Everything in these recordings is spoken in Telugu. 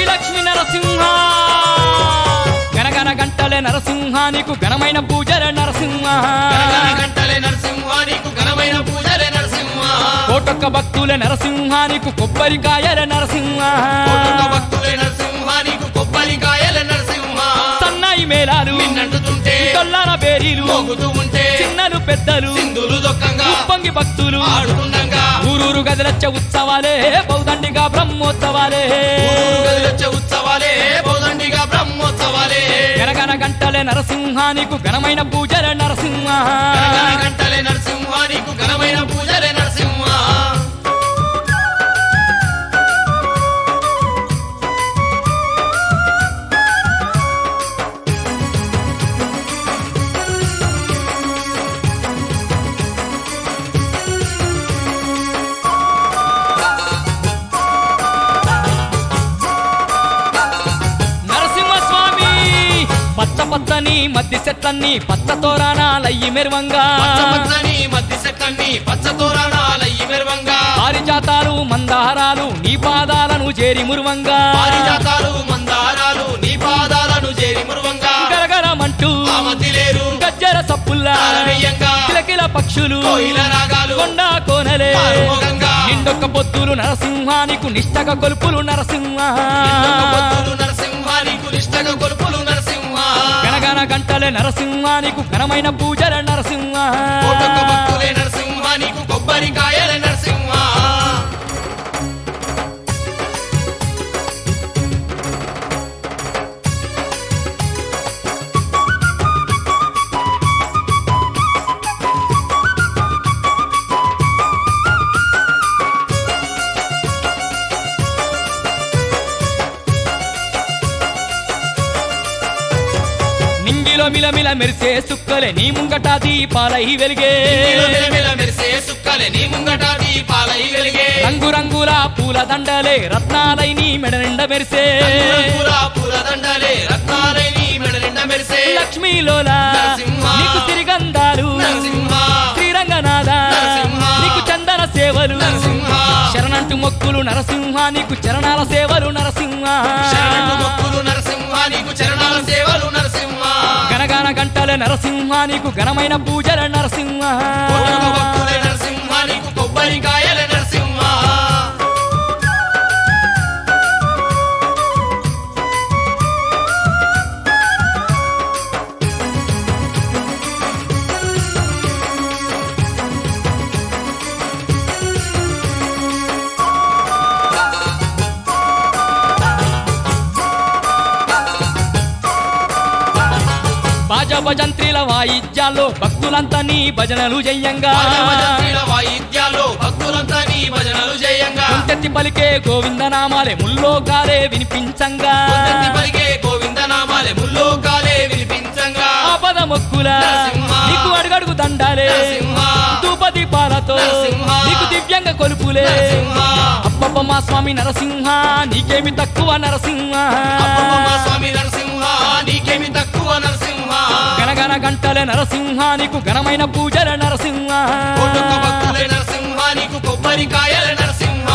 లక్ష్మీ నరసింహ గనగన గంటలే నరసింహ నీకు ఘనమైన పూజలే నరసింహ గణగణ గంటలే నరసింహ నీకు ఘనమైన పూజలే నరసింహ కోటొక్క భక్తులే నరసింహ నీకు కొబ్బరికాయలే నరసింహ కోటొక్క భక్తులే నరసింహ నీకు కొబ్బరికాయలే నరసింహ సన్నాయి మేళాలు నిన్నంటుతుంటే కొల్లాల బేరీలు మోగుతూ ఉంటే చిన్నలు పెద్దలు సింధులు దొక్కంగా ఉప్పొంగి భక్తులు ఆడుతుండగా ఊరూరు గదిలచ్చ ఉత్సవాలే బౌదండిగా బ్రహ్మోత్సవాలే ఊరు గదిలొచ్చే ఉత్సవాలే బౌదండిగా బ్రహ్మోత్సవాలే గనగన గంటలే నరసింహ నీకు ఘనమైన పూజలే నరసింహ గణగణ గంటలే నరసింహ నీకు ఘనమైన పూజలే నరసింహ నరసింహస్వామి పచ్చ పచ్చని మధ్య చెట్లన్నీ పచ్చ తోరణాలయ్యి మెరువంగా పచ్చ పచ్చని మధ్య చెట్లన్నీ పచ్చ తోరణాలయ్యి మెరువంగా పారిజాతాలు మందారాలు నీ పాదాలను చేరి మురువంగా పారిజాతాలు మందారాలు నీ పాదాలను చేరి మురువంగా గరగరమంటూ ఆ మధ్య లేరు గజ్జర సప్పుల్లా తారనీయంగా కిలకిల పక్షులు కోయిల రాగాలు కొండ కోనలే ఆరుమోగంగా నిండొక్క పొత్తులు నరసింహానికి నిష్టక కొలుపులు నరసింహ ఎన్నొక్క పొత్తులు నరసింహ నీకు నిష్టగా కొలుపులు నరసింహ గనగన గంటలే నరసింహానికి ఘనమైన పూజల నరసింహ కోటొక్క భక్తులే నరసింహ నీకు కొబ్బరికాయలే నరసింహ నింగిలో మిలమిల మెరిసే సుక్కలే నీ ముంగట దీపాలై వెలిగే నీలో మెలమెల మెరిసే సుక్కలే నీ ముంగట దీపాలై వెలిగే రంగు రంగుల పూల దండలే రత్నాలై నీ మెడ నిండ మెరిసే రంగురంగుల పూలదండలే రత్నాలై నీ మెడ నిండా మెరిసే లక్ష్మీలోలా నరసింహ. నీకు తిరిగందాలు నరసింహ శ్రీరంగనాథ నరసింహ. నీకు చందన సేవలు నరసింహ శరణంటు మొక్కులు నరసింహ నీకు చరణాల సేవలు నరసింహ శరణు మొక్కులు నరసింహ నీకు చరణాల సేవలు నరసింహ గనగన గంటలే నరసింహ నీకు ఘనమైన పూజల నరసింహ కోటొక్క భక్తులే నరసింహ నీకు కొబ్బరికాయలే నరసింహ బాజా భజంత్రిల వాయిద్యాల్లో భక్తులంతా నీ భజనలు జయంగా భజనల వాయిద్యాల్లో భక్తులంతా నీ భజనలు జయంగా కొంచెత్తి పలికే గోవిందనామాలే ముల్లోకాలే వినిపించంగా కొండంతి పలికే గోవింద నామాలే ముల్లోకాలే వినిపించంగా ఆపద మొక్కుల నరసింహ. నీకు అడుగడుగు దండాలే నరసింహ. ధూపది పాలతో నరసింహ. నీకు దివ్యంగ కొలుపులే నరసింహ. అప్పప్ప మా స్వామి నరసింహ నీకేమి తక్కువ నరసింహ అప్పమ్మ స్వామి నరసింహ నీకేమి తక్కువ నరసింహ గనగన గంటలే నరసింహ నీకు ఘనమైన పూజల నరసింహ కోటొక్క భక్తులే నరసింహ నీకు కొబ్బరికాయల నరసింహ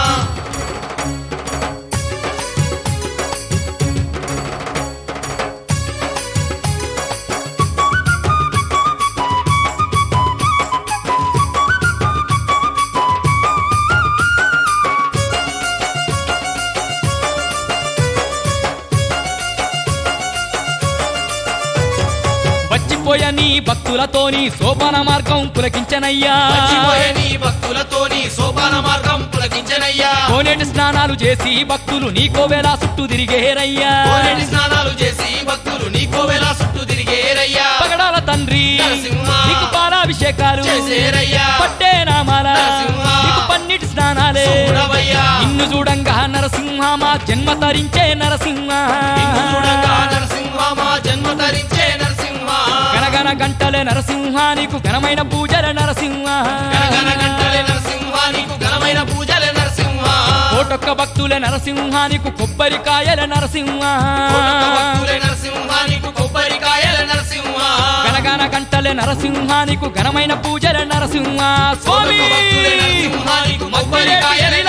వచ్చిపోయ నీ భక్తులతోని సోపాన మార్గం పులకించనయ్యా మర్చిపోయే నీ భక్తులతోని సోపాన మార్గం పులకించనయ్యా కోనేటి స్నానాలు చేసి భక్తులు నీ కోవెలా చుట్టూ తిరిగేరయ్యా కోనేటి స్నానాలు చేసి భక్తులు నీ కోవెల చుట్టూ తిరిగేరయ్యా పగడాల తండ్రి నరసింహ. నీకు పాలాభిషేకాలు చేసేరయ్యా పట్టే నామాల నరసింహ. నీకు పన్నిటి స్నానాలే చూడవయ్యా నిన్ను చూడంగా నరసింహ మా జన్మ తరించే నరసింహ నిన్ను చూడగా నరసింహ మా జన్మ ధరించే నరసింహ గనగన గంటలే నరసింహ నీకు ఘనమైన పూజల నరసింహ గనగన గంటలే నరసింహ నీకు ఘనమైన పూజలే నరసింహ కోటొక్క భక్తులే నరసింహ నీకు కొబ్బరికాయల నరసింహ కోటొక్క భక్తులే నరసింహ నీకు కొబ్బరికాయల నరసింహ గనగన గంటలే నరసింహ నీకు ఘనమైన పూజల నరసింహ స్వామి కోటొక్క భక్తులే నరసింహ నీకు కొబ్బరికాయలే